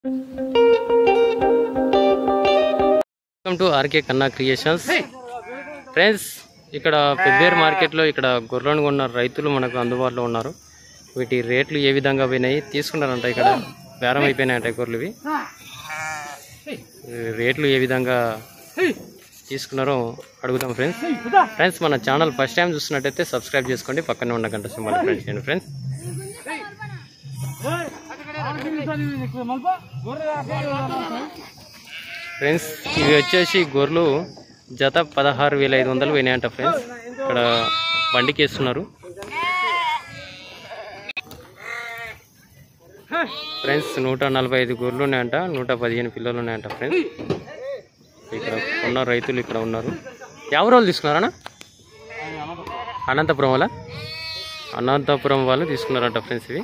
welcome to RK Kanna creations friends ఇక్కడ పెబ్బేరు మార్కెట్లో ఇక్కడ గొర్రెలను కొన్న రైతులు మనకు అందుబాటులో ఉన్నారు వీటి రేట్లు ఏ విధంగా పోయినాయి తీసుకున్నారంట ఇక్కడ బేరం అయిపోయినాయంట ఈ గొర్రెలు ఇవి ఈ రేట్లు ఏ విధంగా తీసుకున్నారో అడుగుతాం ఫ్రెండ్స్ ఫ్రెండ్స్ మన ఛానల్ ఫస్ట్ టైం చూస్తున్నట్టయితే సబ్స్క్రైబ్ చేసుకోండి పక్కనే ఉన్న గంట సింబల్ ఫ్రెండ్స్ చేయండి ఫ్రెండ్స్ ఫ్రెండ్స్ ఇవి వచ్చేసి గొర్రెలు జత పదహారు వేల ఐదు వందలు పోయినాయంట ఫ్రెండ్స్ ఇక్కడ బండికి వేస్తున్నారు ఫ్రెండ్స్ నూట నలభై ఐదు గొర్రెలు ఉన్నాయంట నూట పదిహేను పిల్లలు ఉన్నాయంట ఫ్రెండ్స్ ఇక్కడ ఉన్న రైతులు ఇక్కడ ఉన్నారు ఎవరు వాళ్ళు తీసుకున్నారన్నా అనంతపురం వాళ్ళ అనంతపురం వాళ్ళు తీసుకున్నారంట ఫ్రెండ్స్ ఇవి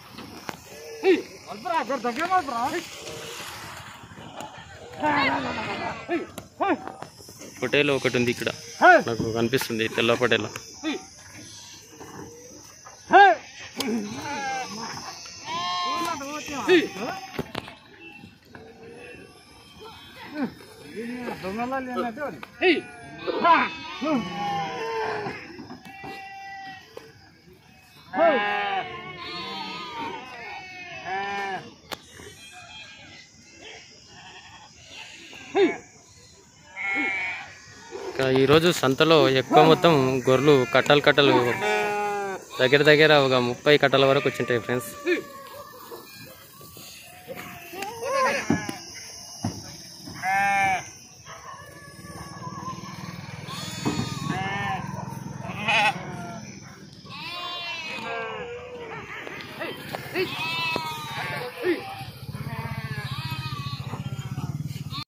పొటేలో ఒకటి ఉంది ఇక్కడ నాకు కనిపిస్తుంది తెల్ల పొటేలో ఇక్కడ ఈరోజు సంతలో ఎక్కువ మొత్తం గొర్రెలు కట్టలు కట్టలు దగ్గర దగ్గర ఒక ముప్పై కట్టల వరకు వచ్చింటాయి ఫ్రెండ్స్